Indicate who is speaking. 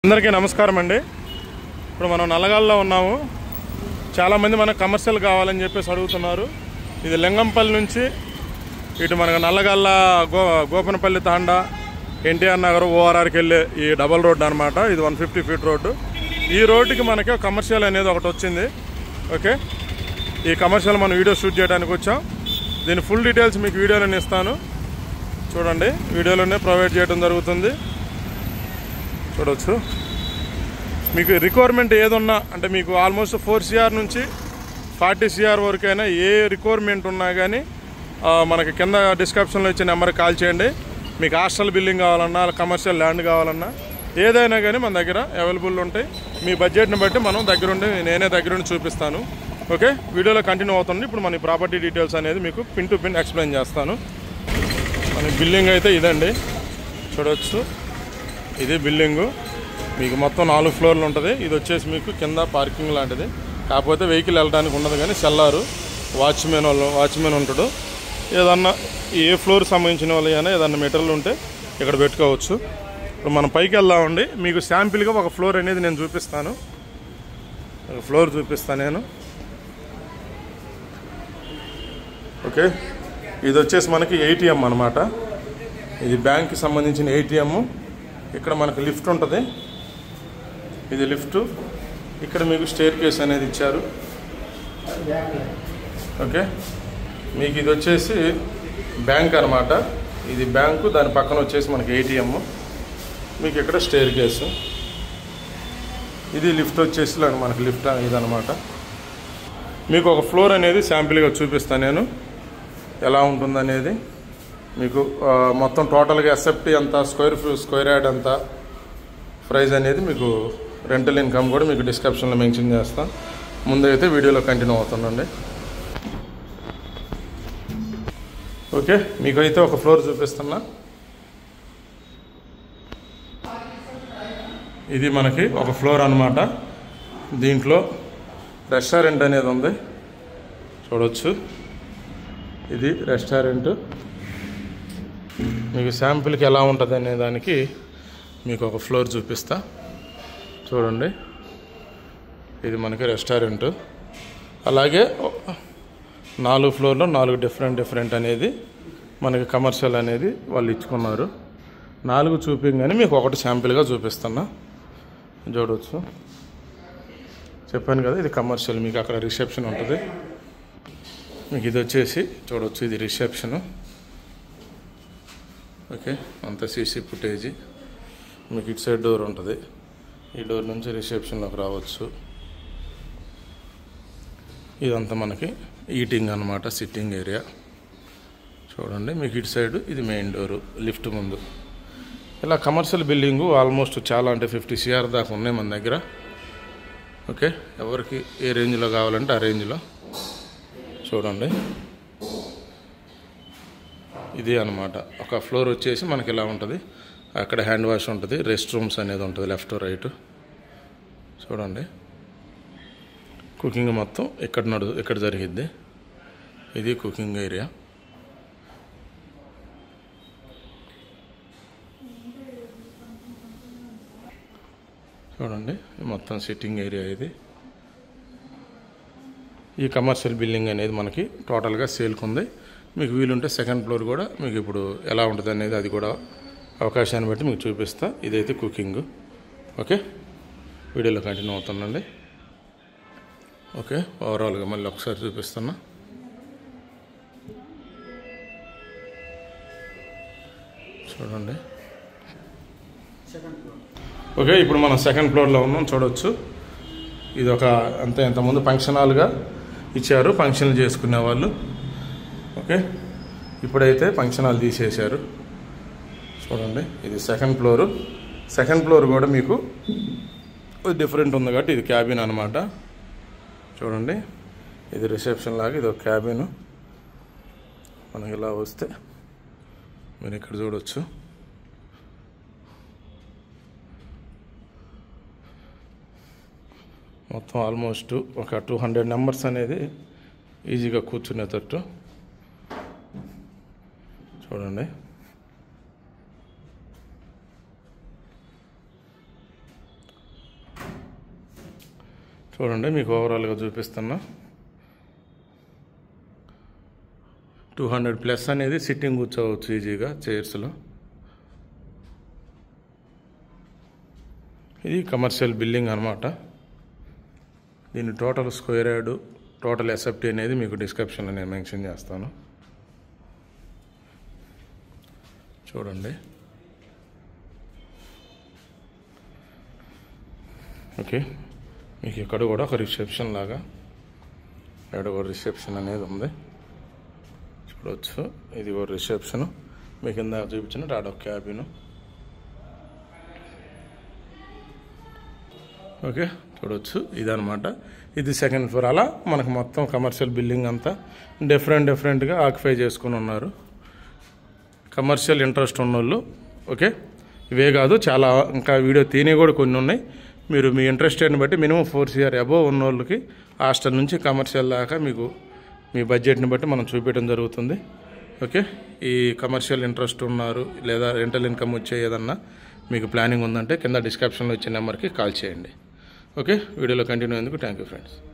Speaker 1: అందరికీ నమస్కారం అండి ఇప్పుడు మనం నల్లగాల్లో ఉన్నాము చాలామంది మనకు కమర్షియల్ కావాలని చెప్పేసి అడుగుతున్నారు ఇది లింగంపల్లి నుంచి ఇటు మనకు నల్లగల్ల గో గోపనపల్లి తాండా ఎన్టీఆర్ నగర్ ఓఆర్ఆర్కి వెళ్ళే ఈ డబల్ రోడ్ అనమాట ఇది వన్ ఫిఫ్టీ ఫీట్ రోడ్డు ఈ రోడ్డుకి మనకి కమర్షియల్ అనేది ఒకటి వచ్చింది ఓకే ఈ కమర్షియల్ మనం వీడియో షూట్ చేయడానికి వచ్చాం దీని ఫుల్ డీటెయిల్స్ మీకు వీడియోలోనే ఇస్తాను చూడండి వీడియోలోనే ప్రొవైడ్ చేయడం జరుగుతుంది చూడవచ్చు మీకు రిక్వైర్మెంట్ ఏదున్నా అంటే మీకు ఆల్మోస్ట్ ఫోర్ సిఆర్ నుంచి ఫార్టీ సిఆర్ వరకైనా ఏ రిక్వైర్మెంట్ ఉన్నా కానీ ఆ, మనకి కింద డిస్క్రిప్షన్లో ఇచ్చిన నెంబర్కి కాల్ చేయండి మీకు హాస్టల్ బిల్డింగ్ కావాలన్నా కమర్షియల్ ల్యాండ్ కావాలన్నా ఏదైనా కానీ మన దగ్గర అవైలబుల్ ఉంటాయి మీ బడ్జెట్ని బట్టి మనం దగ్గరుండి నేనే దగ్గరుండి చూపిస్తాను ఓకే వీడియోలో కంటిన్యూ అవుతుంది ఇప్పుడు మన ప్రాపర్టీ డీటెయిల్స్ అనేది మీకు పిన్ టు పిన్ ఎక్స్ప్లెయిన్ చేస్తాను మన బిల్డింగ్ అయితే ఇదండి చూడవచ్చు ఇది బిల్డింగు మీకు మొత్తం నాలుగు ఫ్లోర్లు ఉంటుంది ఇది వచ్చేసి మీకు కింద పార్కింగ్ లాంటిది కాకపోతే వెహికల్ వెళ్ళడానికి ఉండదు కానీ సెల్లారు వాచ్మెన్ వాళ్ళు వాచ్మెన్ ఉంటాడు ఏదన్నా ఏ ఫ్లోర్ సంబంధించిన వాళ్ళు అయినా ఏదన్నా మెటీరియల్ ఉంటే ఇక్కడ పెట్టుకోవచ్చు ఇప్పుడు మనం పైకి వెళ్దామండి మీకు శాంపిల్గా ఒక ఫ్లోర్ అనేది నేను చూపిస్తాను ఒక ఫ్లోర్ చూపిస్తాను నేను ఓకే ఇది వచ్చేసి మనకి ఏటీఎం అనమాట ఇది బ్యాంక్కి సంబంధించిన ఏటీఎం ఇక్కడ మనకు లిఫ్ట్ ఉంటుంది ఇది లిఫ్ట్ ఇక్కడ మీకు స్టేర్ కేస్ అనేది ఇచ్చారు ఓకే మీకు ఇది వచ్చేసి బ్యాంక్ అనమాట ఇది బ్యాంకు దాని పక్కన వచ్చేసి మనకి ఏటీఎం మీకు ఇక్కడ స్టేర్ కేసు ఇది లిఫ్ట్ వచ్చేసి ఇలా మనకి లిఫ్ట్ ఇదనమాట మీకు ఒక ఫ్లోర్ అనేది శాంపిల్గా చూపిస్తాను నేను ఎలా ఉంటుందనేది మీకు ఆ, మొత్తం టోటల్గా ఎస్ఎఫ్టీ ఎంత స్క్వేర్ ఫీ స్క్వేర్ యార్డ్ ఎంత ప్రైస్ అనేది మీకు రెంటల్ ఇన్కమ్ కూడా మీకు డిస్క్రిప్షన్లో మెన్షన్ చేస్తాం ముందైతే వీడియోలో కంటిన్యూ అవుతుందండి ఓకే మీకు అయితే ఒక ఫ్లోర్ చూపిస్తున్నా ఇది మనకి ఒక ఫ్లోర్ అన్నమాట దీంట్లో రెస్టారెంట్ అనేది ఉంది చూడవచ్చు ఇది రెస్టారెంట్ మీకు శాంపిల్కి ఎలా ఉంటుంది అనే దానికి మీకు ఒక ఫ్లోర్ చూపిస్తా చూడండి ఇది మనకి రెస్టారెంట్ అలాగే నాలుగు ఫ్లోర్లో నాలుగు డిఫరెంట్ డిఫరెంట్ అనేది మనకి కమర్షియల్ అనేది వాళ్ళు ఇచ్చుకున్నారు నాలుగు చూపించగానే మీకు ఒకటి శాంపిల్గా చూపిస్తున్నా చూడవచ్చు చెప్పాను కదా ఇది కమర్షియల్ మీకు అక్కడ రిసెప్షన్ ఉంటుంది మీకు ఇది వచ్చేసి చూడవచ్చు ఇది రిసెప్షను ఓకే అంత సీసీ ఫుటేజీ మీకు ఇటు సైడ్ డోర్ ఉంటుంది ఈ డోర్ నుంచి రిసెప్షన్లోకి రావచ్చు ఇదంతా మనకి ఈటింగ్ అనమాట సిట్టింగ్ ఏరియా చూడండి మీకు ఇటు సైడ్ ఇది మెయిన్ డోరు లిఫ్ట్ ముందు ఇలా కమర్షియల్ బిల్డింగు ఆల్మోస్ట్ చాలా అంటే ఫిఫ్టీ సిఆర్ దాకా ఉన్నాయి మన దగ్గర ఓకే ఎవరికి ఏ రేంజ్లో కావాలంటే ఆ రేంజ్లో చూడండి ఇది అనమాట ఒక ఫ్లోర్ వచ్చేసి మనకి ఇలా ఉంటుంది అక్కడ హ్యాండ్ వాష్ ఉంటుంది రెస్ట్ రూమ్స్ అనేది ఉంటుంది లెఫ్ట్ రైట్ చూడండి కుకింగ్ మొత్తం ఇక్కడ నడు ఇక్కడ జరిగిద్ది ఇది కుకింగ్ ఏరియా చూడండి ఇది మొత్తం సిట్టింగ్ ఏరియా ఇది ఈ కమర్షియల్ బిల్డింగ్ అనేది మనకి టోటల్గా సేల్కి ఉంది మీకు వీలుంటే సెకండ్ ఫ్లోర్ కూడా మీకు ఇప్పుడు ఎలా ఉంటుంది అనేది అది కూడా అవకాశాన్ని బట్టి మీకు చూపిస్తా ఇదైతే కుకింగ్ ఓకే వీడియోలో కంటిన్యూ అవుతుందండి ఓకే ఓవరాల్గా మళ్ళీ ఒకసారి చూపిస్తున్నా చూడండి ఓకే ఇప్పుడు మనం సెకండ్ ఫ్లోర్లో ఉన్నాం చూడవచ్చు ఇది ఒక అంత ఇంతకుముందు ఫంక్షన్ హాల్గా ఇచ్చారు ఫంక్షన్లు చేసుకునే వాళ్ళు ఓకే ఇప్పుడైతే ఫంక్షన్ హాల్ తీసేశారు చూడండి ఇది సెకండ్ ఫ్లోరు సెకండ్ ఫ్లోర్ కూడా మీకు డిఫరెంట్ ఉంది కాబట్టి ఇది క్యాబిన్ అనమాట చూడండి ఇది రిసెప్షన్ లాగా ఇది ఒక క్యాబిన్ మనకి ఇలా వస్తే మీరు ఇక్కడ చూడవచ్చు మొత్తం ఆల్మోస్ట్ ఒక టూ హండ్రెడ్ నెంబర్స్ అనేది ఈజీగా కూర్చునేటట్టు చూడండి చూడండి మీకు ఓవరాల్గా చూపిస్తున్నా టూ హండ్రెడ్ ప్లస్ అనేది సిట్టింగ్ కూర్చోవచ్చు ఈజీగా చైర్స్లో ఇది కమర్షియల్ బిల్డింగ్ అనమాట దీని total square yard total SFT అనేది మీకు డిస్క్రిప్షన్లో నేను మెన్షన్ చేస్తాను చూడండి ఓకే మీకు ఇక్కడ కూడా ఒక రిసెప్షన్ లాగా ఇక్కడ ఒక రిసెప్షన్ అనేది ఉంది చూడవచ్చు ఇది ఒక రిసెప్షన్ మీకు కింద చూపించిన ఆడ ఒక క్యాబిన్ ఓకే చూడవచ్చు ఇదనమాట ఇది సెకండ్ ఫ్లోర్ అలా మనకు మొత్తం కమర్షియల్ బిల్డింగ్ అంతా డిఫరెంట్ డిఫరెంట్గా ఆక్యుపై చేసుకుని ఉన్నారు కమర్షియల్ ఇంట్రెస్ట్ ఉన్నోళ్ళు ఓకే ఇవే కాదు చాలా ఇంకా వీడియో తీనే కూడా కొన్ని ఉన్నాయి మీరు మీ ఇంట్రెస్ట్ని బట్టి మినిమం ఫోర్ సిఆర్ అబోవ్ ఉన్న వాళ్ళకి హాస్టల్ నుంచి కమర్షియల్ దాకా మీకు మీ బడ్జెట్ని బట్టి మనం చూపించడం జరుగుతుంది ఓకే ఈ కమర్షియల్ ఇంట్రెస్ట్ ఉన్నారు లేదా రెంటల్ ఇన్కమ్ వచ్చే ఏదన్నా మీకు ప్లానింగ్ ఉందంటే కింద డిస్క్రిప్షన్లో ఇచ్చే నెంబర్కి కాల్ చేయండి ఓకే వీడియోలో కంటిన్యూ అయ్యేందుకు థ్యాంక్ యూ ఫ్రెండ్స్